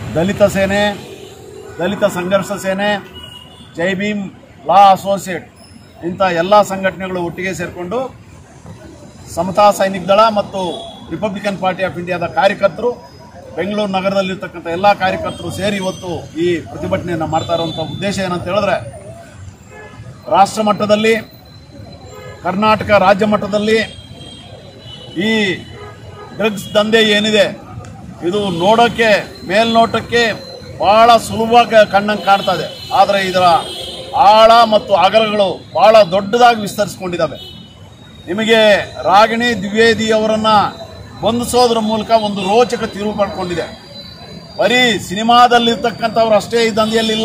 ದಲಿತ ಸೇನೆ ದಲಿತ ಸಂಘರ್ಷ ಸೇನೆ ಜೈ ಭೀಮ್ ಲಾ ಅಸೋಸಿಯೇಟ್ ಇಂಥ ಎಲ್ಲ ಸಂಘಟನೆಗಳು ಒಟ್ಟಿಗೆ ಸೇರಿಕೊಂಡು ಸಮತಾ ಸೈನಿಕ ದಳ ಮತ್ತು ರಿಪಬ್ಲಿಕನ್ ಪಾರ್ಟಿ ಆಫ್ ಇಂಡಿಯಾದ ಕಾರ್ಯಕರ್ತರು ಬೆಂಗಳೂರು ನಗರದಲ್ಲಿರ್ತಕ್ಕಂಥ ಎಲ್ಲ ಕಾರ್ಯಕರ್ತರು ಸೇರಿ ಇವತ್ತು ಈ ಪ್ರತಿಭಟನೆಯನ್ನು ಮಾಡ್ತಾ ಇರುವಂಥ ಉದ್ದೇಶ ಏನಂತ ಹೇಳಿದ್ರೆ ರಾಷ್ಟ್ರ ಮಟ್ಟದಲ್ಲಿ ಕರ್ನಾಟಕ ರಾಜ್ಯ ಮಟ್ಟದಲ್ಲಿ ಈ ಡ್ರಗ್ಸ್ ದಂಧೆ ಏನಿದೆ ಇದು ನೋಡೋಕ್ಕೆ ಮೇಲ್ನೋಟಕ್ಕೆ ಬಹಳ ಸುಲಭವಾಗಿ ಕಣ್ಣಂಗೆ ಕಾಣ್ತಾ ಇದೆ ಆದರೆ ಇದರ ಆಳ ಮತ್ತು ಅಗಲಗಳು ಬಹಳ ದೊಡ್ಡದಾಗಿ ವಿಸ್ತರಿಸ್ಕೊಂಡಿದ್ದಾವೆ ನಿಮಗೆ ರಾಗಿಣಿ ದ್ವಿವೇದಿ ಅವರನ್ನ ಬಂಧಿಸೋದ್ರ ಮೂಲಕ ಒಂದು ರೋಚಕ ತಿರುವು ಪಡ್ಕೊಂಡಿದೆ ಬರೀ ಸಿನಿಮಾದಲ್ಲಿರ್ತಕ್ಕಂಥವ್ರು ಅಷ್ಟೇ ಈ ದಂಧೆಯಲ್ಲಿಲ್ಲ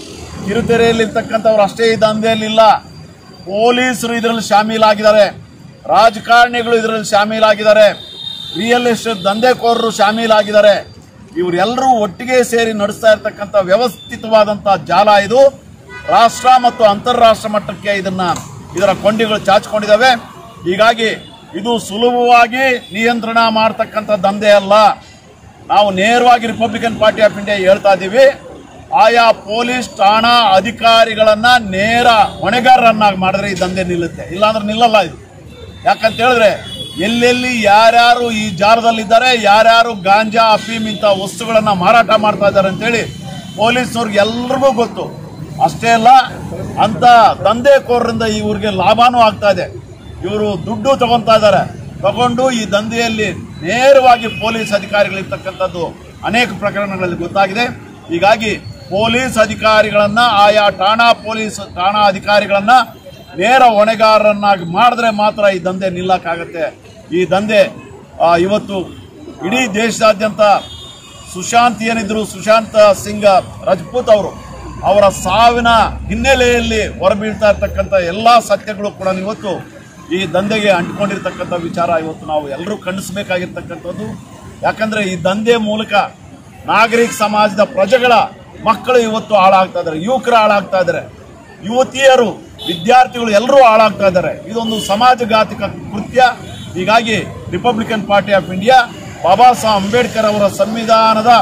ಕಿರುತೆರೆಯಲ್ಲಿರ್ತಕ್ಕಂಥವ್ರು ಅಷ್ಟೇ ಈ ದಂಧೆಯಲ್ಲಿಲ್ಲ ಪೊಲೀಸರು ಇದರಲ್ಲಿ ಶಾಮೀಲಾಗಿದ್ದಾರೆ ರಾಜಕಾರಣಿಗಳು ಇದರಲ್ಲಿ ಶಾಮೀಲಾಗಿದ್ದಾರೆ ರಿಯಲ್ ಎಸ್ಟೇಟ್ ದಂಧೆಕೋರರು ಶಾಮೀಲಾಗಿದ್ದಾರೆ ಇವರೆಲ್ಲರೂ ಒಟ್ಟಿಗೆ ಸೇರಿ ನಡೆಸ್ತಾ ಇರ್ತಕ್ಕಂಥ ವ್ಯವಸ್ಥಿತವಾದಂಥ ಜಾಲ ಇದು ರಾಷ್ಟ್ರ ಮತ್ತು ಅಂತಾರಾಷ್ಟ್ರ ಮಟ್ಟಕ್ಕೆ ಇದನ್ನ ಇದರ ಕೊಂಡಿಗಳು ಚಾಚಿಕೊಂಡಿದ್ದಾವೆ ಹೀಗಾಗಿ ಇದು ಸುಲಭವಾಗಿ ನಿಯಂತ್ರಣ ಮಾಡ್ತಕ್ಕಂಥ ದಂಧೆ ಅಲ್ಲ ನಾವು ನೇರವಾಗಿ ರಿಪಬ್ಲಿಕನ್ ಪಾರ್ಟಿ ಆಫ್ ಇಂಡಿಯಾ ಹೇಳ್ತಾ ಇದ್ದೀವಿ ಆಯಾ ಪೊಲೀಸ್ ಠಾಣಾ ಅಧಿಕಾರಿಗಳನ್ನ ನೇರ ಹೊಣೆಗಾರರನ್ನಾಗಿ ಮಾಡಿದ್ರೆ ಈ ದಂಧೆ ನಿಲ್ಲುತ್ತೆ ಇಲ್ಲಾಂದ್ರೆ ನಿಲ್ಲಲ್ಲ ಇದು ಯಾಕಂತ ಹೇಳಿದ್ರೆ ಎಲ್ಲೆಲ್ಲಿ ಯಾರ್ಯಾರು ಈ ಜಾರದಲ್ಲಿದ್ದಾರೆ ಯಾರ್ಯಾರು ಗಾಂಜಾ ಅಫೀಮ್ ಇಂಥ ವಸ್ತುಗಳನ್ನ ಮಾರಾಟ ಮಾಡ್ತಾ ಇದ್ದಾರೆ ಅಂತೇಳಿ ಪೊಲೀಸ್ನವ್ರಿಗೆ ಎಲ್ರಿಗೂ ಗೊತ್ತು ಅಷ್ಟೇ ಅಲ್ಲ ಅಂತ ದಂಧೆಕೋರರಿಂದ ಇವ್ರಿಗೆ ಲಾಭನೂ ಆಗ್ತಾ ಇದೆ ಇವರು ದುಡ್ಡು ತಗೊಂತಾ ಇದ್ದಾರೆ ತಗೊಂಡು ಈ ದಂಧೆಯಲ್ಲಿ ನೇರವಾಗಿ ಪೊಲೀಸ್ ಅಧಿಕಾರಿಗಳಿರ್ತಕ್ಕಂಥದ್ದು ಅನೇಕ ಪ್ರಕರಣಗಳಲ್ಲಿ ಗೊತ್ತಾಗಿದೆ ಹೀಗಾಗಿ ಪೊಲೀಸ್ ಅಧಿಕಾರಿಗಳನ್ನ ಆಯಾ ಠಾಣಾ ಪೊಲೀಸ್ ಠಾಣಾ ಅಧಿಕಾರಿಗಳನ್ನ ನೇರ ಹೊಣೆಗಾರರನ್ನಾಗಿ ಮಾಡಿದ್ರೆ ಮಾತ್ರ ಈ ದಂಧೆ ನಿಲ್ಲಕ್ಕಾಗತ್ತೆ ಈ ದಂಧೆ ಆ, ಇವತ್ತು ಇಡೀ ದೇಶದಾದ್ಯಂತ ಸುಶಾಂತ್ ಏನಿದ್ರು ಸುಶಾಂತ್ ಸಿಂಗ್ ರಜಪೂತ್ ಅವರು ಅವರ ಸಾವಿನ ಹಿನ್ನೆಲೆಯಲ್ಲಿ ಹೊರಬೀಳ್ತಾ ಇರ್ತಕ್ಕಂಥ ಎಲ್ಲ ಸತ್ಯಗಳು ಕೂಡ ಇವತ್ತು ಈ ದಂಧೆಗೆ ಅಂಟಿಕೊಂಡಿರ್ತಕ್ಕಂಥ ವಿಚಾರ ಇವತ್ತು ನಾವು ಎಲ್ಲರೂ ಖಂಡಿಸಬೇಕಾಗಿರ್ತಕ್ಕಂಥದ್ದು ಯಾಕಂದ್ರೆ ಈ ದಂಧೆ ಮೂಲಕ ನಾಗರಿಕ ಸಮಾಜದ ಪ್ರಜೆಗಳ ಮಕ್ಕಳು ಇವತ್ತು ಹಾಳಾಗ್ತಾ ಇದ್ದಾರೆ ಯುವಕರು ಹಾಳಾಗ್ತಾ ಇದ್ದಾರೆ ಯುವತಿಯರು ವಿದ್ಯಾರ್ಥಿಗಳು ಎಲ್ಲರೂ ಹಾಳಾಗ್ತಾ ಇದ್ದಾರೆ ಇದೊಂದು ಸಮಾಜಘಾತಕ ಕೃತ್ಯ ಹೀಗಾಗಿ Republican Party of India Baba Saheb Ambedkar ಅವರ ಸಂವಿಧಾನದ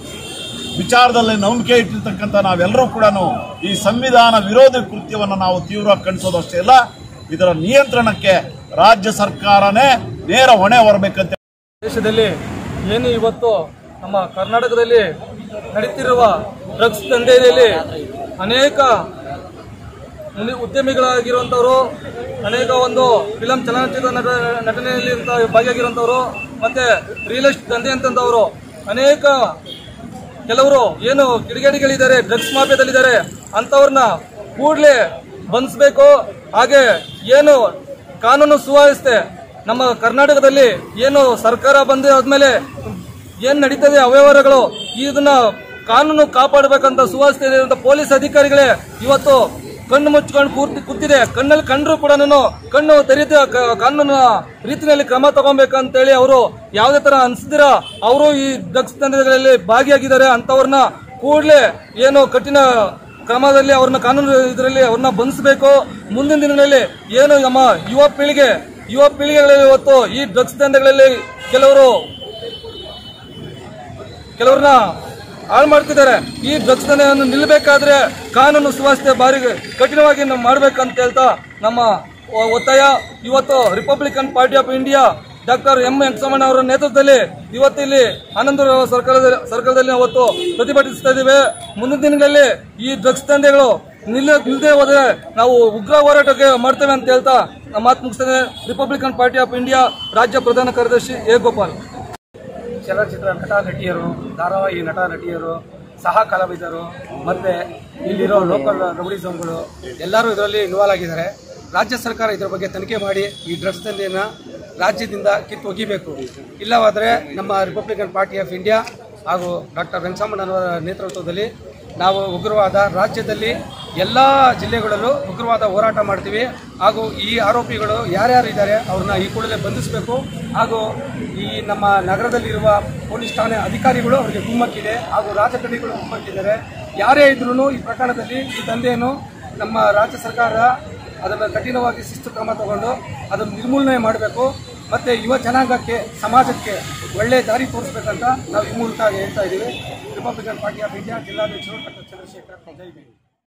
ವಿಚಾರದಲ್ಲಿ ನಂಬಿಕೆ ಇಟ್ಟಿರ್ತಕ್ಕಂಥ ನಾವೆಲ್ಲರೂ ಕೂಡ ಈ ಸಂವಿಧಾನ ವಿರೋಧಿ ಕೃತ್ಯವನ್ನು ನಾವು ತೀವ್ರವಾಗಿ ಖಂಡಿಸೋದಷ್ಟೇ ಅಲ್ಲ ಇದರ ನಿಯಂತ್ರಣಕ್ಕೆ ರಾಜ್ಯ ಸರ್ಕಾರನೇ ನೇರ ಹೊಣೆ ಹೊರಬೇಕಂತ ದೇಶದಲ್ಲಿ ಏನು ಇವತ್ತು ನಮ್ಮ ಕರ್ನಾಟಕದಲ್ಲಿ ನಡೀತಿರುವ ಡ್ರಗ್ಸ್ ದಂಧೆಯಲ್ಲಿ ಅನೇಕ ಮುನಿ- ಉದ್ಯಮಿಗಳಾಗಿರುವಂಥವ್ರು ಅನೇಕ ಒಂದು ಫಿಲಂ ಚಲನಚಿತ್ರ ನಟ ನಟನೆಯಲ್ಲಿ ಅಂತ ಭಾಗಿಯಾಗಿರುವಂಥವ್ರು ಮತ್ತೆ ರಿಯಲ್ ಎಸ್ಟೇಟ್ ದಂಧೆ ಅಂತಂದವರು ಅನೇಕ ಕೆಲವರು ಏನು ಕಿಡಿಗೇಡಿಗಳಿದ್ದಾರೆ ಡ್ರಗ್ಸ್ ಮಾಫಿಯಾದಲ್ಲಿದ್ದಾರೆ ಅಂಥವ್ರನ್ನ ಕೂಡಲೇ ಬಂಧಿಸಬೇಕು ಹಾಗೆ ಏನು ಕಾನೂನು ಸುವ್ಯವಸ್ಥೆ ನಮ್ಮ ಕರ್ನಾಟಕದಲ್ಲಿ ಏನು ಸರ್ಕಾರ ಬಂದ ಆದ್ಮೇಲೆ ಏನ್ ನಡೀತದೆ ಅವ್ಯವಹಾರಗಳು ಇದನ್ನ ಕಾನೂನು ಕಾಪಾಡಬೇಕಂತ ಸುವ್ಯವಸ್ಥೆ ಇರುವಂತ ಪೊಲೀಸ್ ಅಧಿಕಾರಿಗಳೇ ಇವತ್ತು ಕಣ್ಣು ಮುಚ್ಕೊಂಡು ಕೂರ್ತಿ ಕೂತಿದೆ ಕಣ್ಣಲ್ಲಿ ಕಂಡ್ರು ಕೂಡ ಕಣ್ಣು ತೆರೀತ ಕ- ಕಾನೂನು ರೀತಿಯಲ್ಲಿ ಕ್ರಮ ತಗೊಬೇಕಂತೇಳಿ ಅವರು ಯಾವುದೇ ತರ ಅನ್ಸಿದಿರ ಅವರು ಈ ಡ್ರಗ್ಸ್ ದಂಧೆಗಳಲ್ಲಿ ಭಾಗಿಯಾಗಿದ್ದಾರೆ ಅಂತವ್ರನ್ನ ಕೂಡಲೇ ಏನು ಕಠಿಣ ಕ್ರಮದಲ್ಲಿ ಅವ್ರನ್ನ ಕಾನೂನು ಇದರಲ್ಲಿ ಅವ್ರನ್ನ ಬಂಧಿಸಬೇಕು ಮುಂದಿನ ದಿನಗಳಲ್ಲಿ ಏನು ನಮ್ಮ ಯುವ ಪೀಳಿಗೆ ಯುವ ಪೀಳಿಗೆಗಳಲ್ಲಿ ಇವತ್ತು ಈ ಡ್ರಗ್ಸ್ ದಂಧೆಗಳಲ್ಲಿ ಕೆಲವರು ಕೆಲವ್ರನ್ನ ಹಾಳು ಮಾಡ್ತಿದ್ದಾರೆ ಈ ಡ್ರಗ್ಸ್ ದಂಧೆಯನ್ನು ನಿಲ್ಲಬೇಕಾದ್ರೆ ಕಾನೂನು ಸುವ್ಯವಸ್ಥೆ ಬಾರಿ ಕಠಿಣವಾಗಿ ನಾವು ಮಾಡ್ಬೇಕಂತ ಹೇಳ್ತಾ ನಮ್ಮ ಒ- ಒತ್ತಾಯ ಇವತ್ತು Republican Party of India doctor M Venkataramana ಅವರ ನೇತೃತ್ವದಲ್ಲಿ ಇವತ್ತು ಇಲ್ಲಿ ಆನಂದ ಸರ್ಕಾರದಲ್ಲಿ ಸರ್ಕಾರದಲ್ಲಿ ಅವತ್ತು ಪ್ರತಿಭಟಿಸ್ತಾ ಇದ್ದೀವಿ ಮುಂದಿನ ದಿನಗಳಲ್ಲಿ ಈ ಡ್ರಗ್ಸ್ ದಂಧೆಗಳು ನಿಲ್ಲ ನಿಲ್ಲದೆ ಹೋದ್ರೆ ನಾವು ಉಗ್ರ ಹೋರಾಟಕ್ಕೆ ಮಾಡ್ತೇವೆ ಅಂತ ಹೇಳ್ತಾ ನಮ್ಮ ಮಾತು ಮುಗಿಸ್ತೇನೆ ರಿಪಬ್ಲಿಕನ್ ಪಾರ್ಟಿ ಆಫ್ ಇಂಡಿಯಾ ರಾಜ್ಯ ಪ್ರಧಾನ ಕಾರ್ಯದರ್ಶಿ ಎ ಗೋಪಾಲ್ ಚಲನಚಿತ್ರ ನಟ ನಟಿಯರು ಧಾರಾವಾಹಿ ನಟ ನಟಿಯರು ಸಹ ಕಲಾವಿದರು ಮತ್ತೆ ಇಲ್ಲಿರೋ ಲೋಕಲ್ ರೌಡಿಸಮ್ಗಳು ಎಲ್ಲರೂ ಇದರಲ್ಲಿ ಇನ್ವಾಲ್ವ್ ಆಗಿದ್ದಾರೆ ರಾಜ್ಯ ಸರ್ಕಾರ ಇದರ ಬಗ್ಗೆ ತನಿಖೆ ಮಾಡಿ ಈ ಡ್ರಗ್ಸ್ ದಂಧೆಯನ್ನು ರಾಜ್ಯದಿಂದ ಕಿತ್ತು ಒಗಿಬೇಕು ಇಲ್ಲವಾದರೆ ನಮ್ಮ ರಿಪಬ್ಲಿಕನ್ ಪಾರ್ಟಿ ಆಫ್ ಇಂಡಿಯಾ ಹಾಗೂ ಡಾಕ್ಟರ್ ವೆಂಕಟರಮಣನವರ ನೇತೃತ್ವದಲ್ಲಿ ನಾವು ಉಗ್ರವಾದ ರಾಜ್ಯದಲ್ಲಿ ಎಲ್ಲ ಜಿಲ್ಲೆಗಳಲ್ಲೂ ಉಗ್ರವಾದ ಹೋರಾಟ ಮಾಡ್ತೀವಿ ಹಾಗೂ ಈ ಆರೋಪಿಗಳು ಯಾರ್ಯಾರು ಇದ್ದಾರೆ ಅವ್ರನ್ನ ಈ ಕೂಡಲೇ ಬಂಧಿಸಬೇಕು ಹಾಗೂ ಈ ನಮ್ಮ ನಗರದಲ್ಲಿರುವ ಪೊಲೀಸ್ ಠಾಣೆ ಅಧಿಕಾರಿಗಳು ಅವರಿಗೆ ಕುಮ್ಮಕ್ಕಿದೆ ಹಾಗೂ ರಾಜಕಾರಣಿಗಳು ಕುಮ್ಮಕ್ಕಿದ್ದಾರೆ ಯಾರೇ ಇದ್ರೂ ಈ ಪ್ರಕರಣದಲ್ಲಿ ಈ ದಂಧೆಯನ್ನು ನಮ್ಮ ರಾಜ್ಯ ಸರ್ಕಾರ ಅದನ್ನು ಕಠಿಣವಾಗಿ ಶಿಸ್ತು ಕ್ರಮ ತಗೊಂಡು ಅದನ್ನು ನಿರ್ಮೂಲನೆ ಮಾಡಬೇಕು ಮತ್ತು ಯುವ ಜನಾಂಗಕ್ಕೆ ಸಮಾಜಕ್ಕೆ ಒಳ್ಳೆ ದಾರಿ ತೋರಿಸ್ಬೇಕಂತ ನಾವು ಈ ಮೂಲಕ ಹೇಳ್ತಾ ಇದ್ದೀವಿ ರಿಪಬ್ಲಿಕನ್ ಪಾರ್ಟಿ ಆಫ್ ಇಂಡಿಯಾ ಜಿಲ್ಲಾಧ್ಯಕ್ಷರು ಡಾಕ್ಟರ್ ಚಂದ್ರಶೇಖರ್ ಜೈ ಭೀಮ್